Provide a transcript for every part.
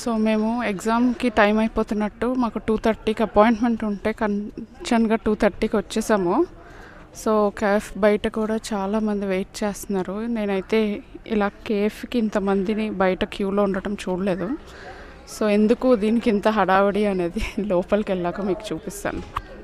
So మేము ఎగ్జామ్కి time అయిపోతున్నట్టు మాకు టూ థర్టీకి అపాయింట్మెంట్ ఉంటే కన్చన్గా టూ థర్టీకి వచ్చేసాము సో కేఫ్ బయట కూడా చాలామంది వెయిట్ చేస్తున్నారు నేనైతే ఇలా కేఫ్కి ఇంతమందిని బయట క్యూలో ఉండటం చూడలేదు సో ఎందుకు దీనికి ఇంత హడావిడి అనేది లోపలికి వెళ్ళాక మీకు చూపిస్తాను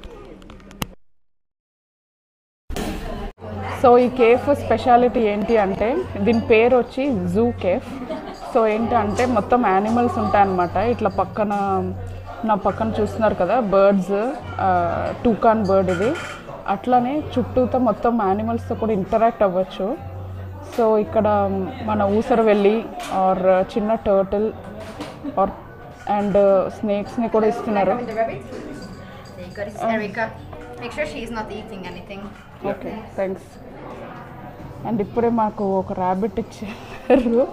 సో ఈ కేఫ్ స్పెషాలిటీ ఏంటి అంటే దీని పేరు వచ్చి జూ కేఫ్ సో ఏంటి అంటే మొత్తం యానిమల్స్ ఉంటాయన్నమాట ఇట్లా పక్కన నా పక్కన చూస్తున్నారు కదా బర్డ్స్ టూకాన్ బర్డ్ ఇది అట్లానే చుట్టూతో మొత్తం యానిమల్స్తో కూడా ఇంటరాక్ట్ అవ్వచ్చు సో ఇక్కడ మన ఊసర వెళ్ళి ఆర్ చిన్న టర్టిల్ ఆర్ అండ్ స్నేక్స్ని కూడా ఇస్తున్నారు With the rabbit. There you go. This is Erica. Make sure she's not eating anything. Okay thanks and ఇప్పుడే మాకు ఒక ర్యాబిట్ ఇచ్చారు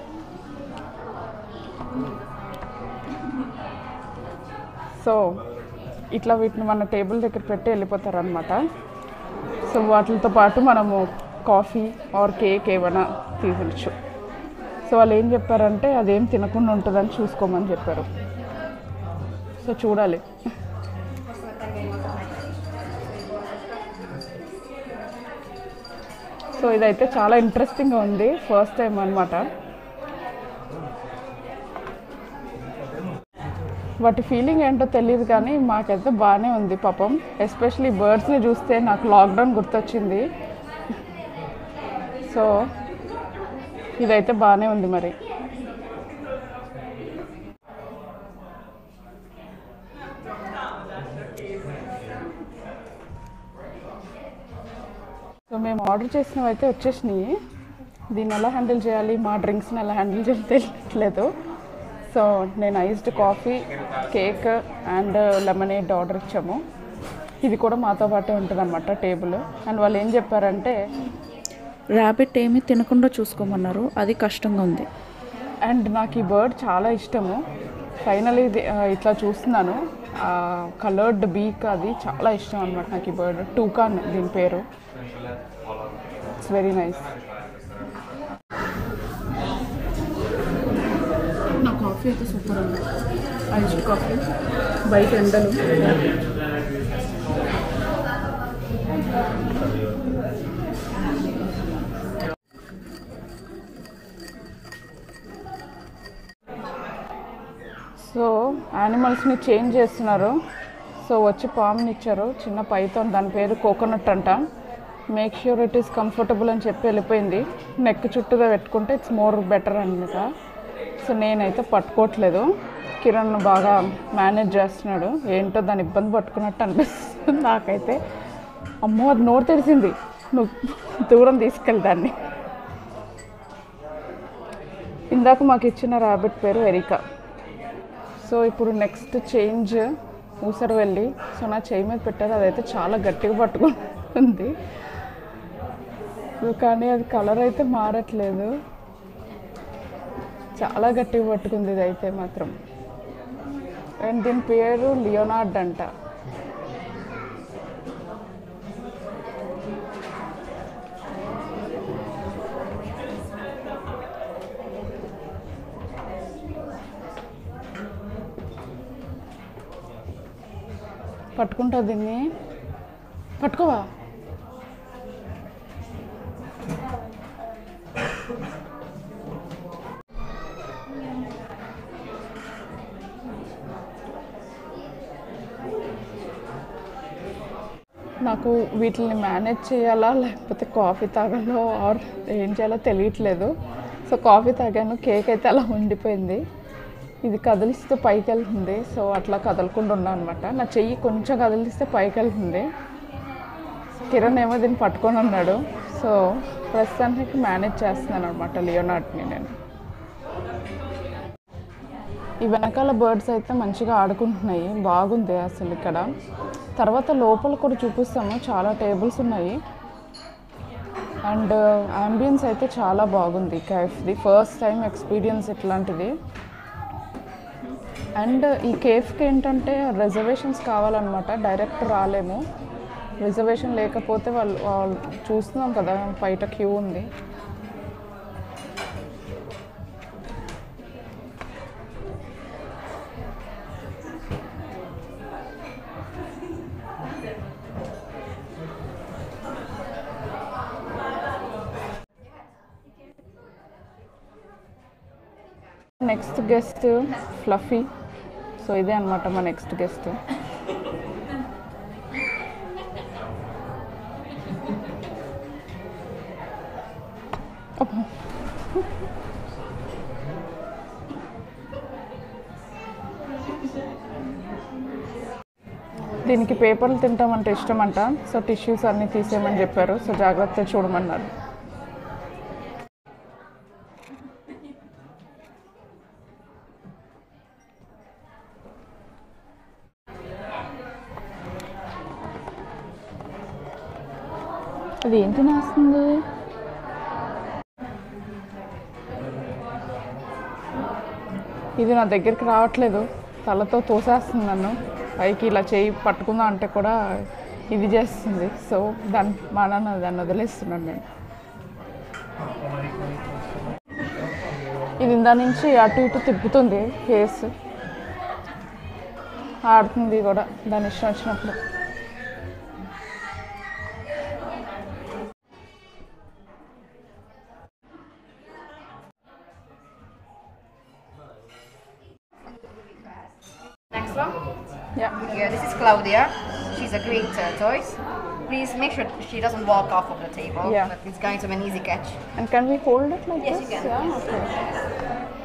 సో ఇట్లా వీటిని మన టేబుల్ దగ్గర పెట్టి వెళ్ళిపోతారు అనమాట సో వాటితో పాటు మనము కాఫీ ఆర్ కేక్ ఏమైనా తీసుకోవచ్చు సో వాళ్ళు ఏం చెప్పారంటే అదేం తినకుండా ఉంటుందని చూసుకోమని చెప్పారు సో చూడాలి సో ఇదైతే చాలా ఇంట్రెస్టింగ్గా ఉంది ఫస్ట్ టైం అనమాట వాటి ఫీలింగ్ ఏంటో తెలియదు కానీ మాకైతే బాగానే ఉంది పాపం ఎస్పెషలీ బర్డ్స్ని చూస్తే నాకు లాక్డౌన్ గుర్తొచ్చింది సో ఇదైతే బాగానే ఉంది మరి సో మేము ఆర్డర్ చేసినవి అయితే వచ్చేసినాయి దీన్ని ఎలా హ్యాండిల్ చేయాలి మా డ్రింక్స్ని ఎలా హ్యాండిల్ చేయాలి తెలియట్లేదు సో నేను iced coffee cake and lemonade order ఇచ్చాము ఇది కూడా మాతో పాటే ఉంటుంది అనమాట టేబుల్ అండ్ వాళ్ళు ఏం చెప్పారంటే ర్యాబిట్ ఏమీ తినకుండా చూసుకోమన్నారు అది కష్టంగా ఉంది అండ్ నాకు ఈ బర్డ్ చాలా ఇష్టము ఫైనలీ ఇది ఆ, ఇట్లా చూస్తున్నాను కలర్డ్ బీక్ అది చాలా ఇష్టం అనమాట నాకు ఈ బర్డ్ టూకాన్ దీని పేరు ఇట్స్ వెరీ నైస్ నా కాఫీ అయితే సూపర్ ఉంది ఐస్డ్ కాఫీ బయట ఎండలు సో యానిమల్స్ని చేంజ్ చేస్తున్నారు సో వచ్చి పాముని ఇచ్చారు చిన్న పైతో దాని పేరు కోకోనట్ అంట make sure it is comfortable అని చెప్పి వెళ్ళిపోయింది నెక్ చుట్టూగా పెట్టుకుంటే ఇట్స్ మోర్ బెటర్ అనమాట సో నేనైతే పట్టుకోవట్లేదు కిరణ్ బాగా మేనేజ్ చేస్తున్నాడు ఏంటో దాని ఇబ్బంది పట్టుకున్నట్టు అనిపిస్తుంది నాకైతే అమ్మో అది నోరు తెరిచింది నువ్వు దూరం తీసుకెళ్ళి దాన్ని ఇందాక మాకు ఇచ్చిన ర్యాబిట్ పేరు ఎరికా సో ఇప్పుడు నెక్స్ట్ చేంజ్ ఊసరు వెళ్ళి సో నా చేయి మీద పెట్టారు అదైతే చాలా గట్టిగా పట్టుకుంటుంది సో కానీ అది కలర్ అయితే మారట్లేదు చాలా గట్టిగా పట్టుకుంది ఇది అయితే మాత్రం అండ్ దీని పేరు లియోనార్డ్ అంట పట్టుకుంటా దీన్ని పట్టుకోవా నాకు వీటిని మేనేజ్ చేయాలా లేకపోతే కాఫీ తాగాలో ఆర్ ఏం చేయాలో తెలియట్లేదు సో కాఫీ తాగాను కేక్ అయితే అలా ఉండిపోయింది ఇది కదిలిస్తే పైకి వెళ్తుంది సో అట్లా కదలకుండా ఉన్నా అనమాట నా చెయ్యి కొంచెం కదిలిస్తే పైకి వెళ్తుంది కిరణ్ ఏమో దీన్ని పట్టుకొని ఉన్నాడు సో ప్రస్తుతానికి మేనేజ్ చేస్తున్నాను అనమాట లియోనార్డ్ని నేను ఈ వెనకాల బర్డ్స్ అయితే మంచిగా ఆడుకుంటున్నాయి బాగుంది అసలు ఇక్కడ తర్వాత లోపల కూడా చూపిస్తాము చాలా టేబుల్స్ ఉన్నాయి అండ్ అంబియన్స్ అయితే చాలా బాగుంది కేఫ్ది ఫస్ట్ టైం ఎక్స్పీరియన్స్ ఇట్లాంటిది అండ్ ఈ కేఫ్కి ఏంటంటే రిజర్వేషన్స్ కావాలన్నమాట డైరెక్ట్ రాలేము రిజర్వేషన్ లేకపోతే వాళ్ళు వాళ్ళు చూస్తున్నాం కదా బయట క్యూ ఉంది నెక్స్ట్ గెస్ట్ ఫ్లఫీ సో ఇదే అనమాట మా నెక్స్ట్ గెస్ట్ దీనికి పేపర్లు తింటామంటే ఇష్టం అంట సో టిష్యూస్ అన్నీ తీసేయమని చెప్పారు సో జాగ్రత్తగా చూడమన్నారు అది ఏం తినేస్తుంది ఇది నా దగ్గరికి రావట్లేదు తలతో తోసేస్తుంది నన్ను పైకి ఇలా చేయి పట్టుకుందాం అంటే కూడా ఇది చేస్తుంది సో దాని మా నాన్న దాన్ని వదిలేస్తున్నాను నేను ఇది ఇందా నుంచి అటు ఇటు తిప్పుతుంది ఫేస్ ఆడుతుంది కూడా దాని ఇష్టం వచ్చినప్పుడు Next one. Yeah Yeah, this is Claudia. She's a great tortoise. Please make sure she doesn't walk off of the table. Yeah. But it's going to be an easy catch. And can we hold it like Yes, this? you can. Yeah, okay.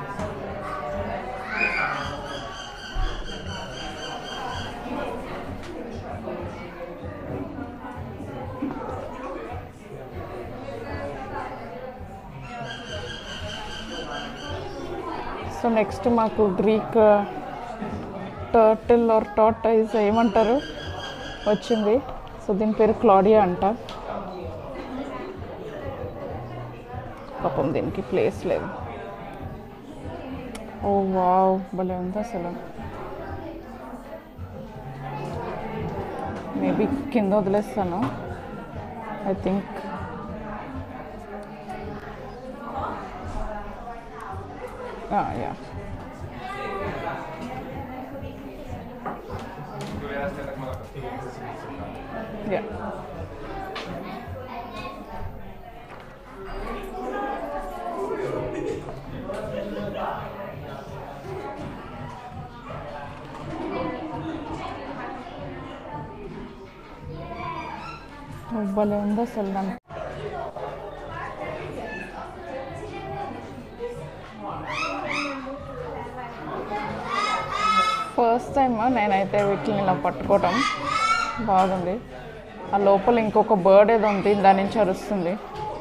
So next మాకు Greek turtle or tortoise ఏమంటారు వచ్చింది so దీని పేరు Claudia అంట పాపం దీనికి place లేదు ఓ wow భలే ఉంది అసలు మేబీ కింద వదిలేస్తాను ఐ థింక్ యా యా భలే ఉంది అసలు దాని ఫస్ట్ టైం నేనైతే వీటిని ఇలా పట్టుకోవటం బాగుంది ఆ లోపల ఇంకొక బర్డ్ ఏదో ఉంది దాని నుంచి అరుస్తుంది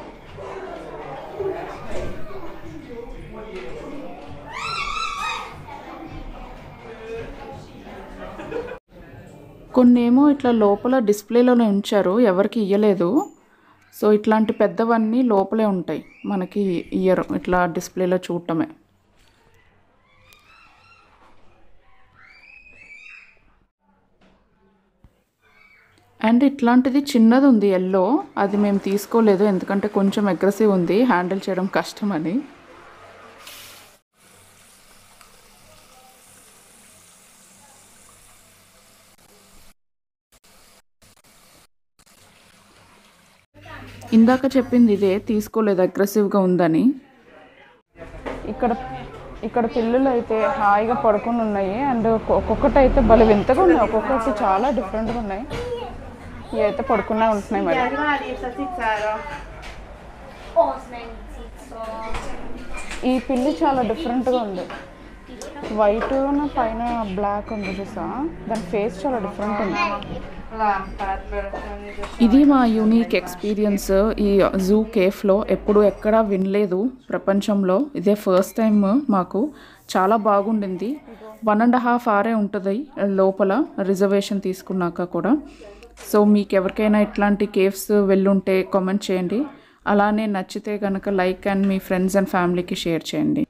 కొన్నేమో ఇట్లా లోపల డిస్ప్లేలోనే ఉంచారు ఎవరికి ఇయ్యలేదు సో ఇట్లాంటి పెద్దవన్నీ లోపలే ఉంటాయి మనకి ఇయ్యరు ఇట్లా డిస్ప్లేలో చూడటమే అండ్ ఇట్లాంటిది చిన్నది ఉంది ఎల్లో అది మేము తీసుకోలేదు ఎందుకంటే కొంచెం అగ్రెసివ్ ఉంది హ్యాండిల్ చేయడం కష్టమని ఇందాక చెప్పింది ఇదే తీసుకోలేదు అగ్రెసివ్గా ఉందని ఇక్కడ ఇక్కడ పిల్లులు అయితే హాయిగా పడుకొని ఉన్నాయి అండ్ ఒక్కొక్కటి అయితే భలే వింతగా ఉన్నాయి ఒక్కొక్కటి చాలా డిఫరెంట్గా ఉన్నాయి ఇవి అయితే పడుకునే ఉంటున్నాయి మరి ఈ పిల్లి చాలా డిఫరెంట్గా ఉంది వైట్ పైన బ్లాక్ ఉంది చూసా దాని ఫేస్ చాలా డిఫరెంట్ ఉంది ఇది మా యూనిక్ ఎక్స్పీరియన్స్ ఈ జూ కేఫ్లో ఎప్పుడు ఎక్కడా వినలేదు ప్రపంచంలో ఇదే ఫస్ట్ టైం మాకు చాలా బాగుండింది వన్ అండ్ హాఫ్ ఆరే ఉంటుంది లోపల రిజర్వేషన్ తీసుకున్నాక కూడా సో మీకు ఎవరికైనా ఇట్లాంటి కేవ్స్ వెళ్ళుంటే కామెంట్ చేయండి అలానే నచ్చితే కనుక లైక్ అండ్ మీ ఫ్రెండ్స్ అండ్ ఫ్యామిలీకి షేర్ చేయండి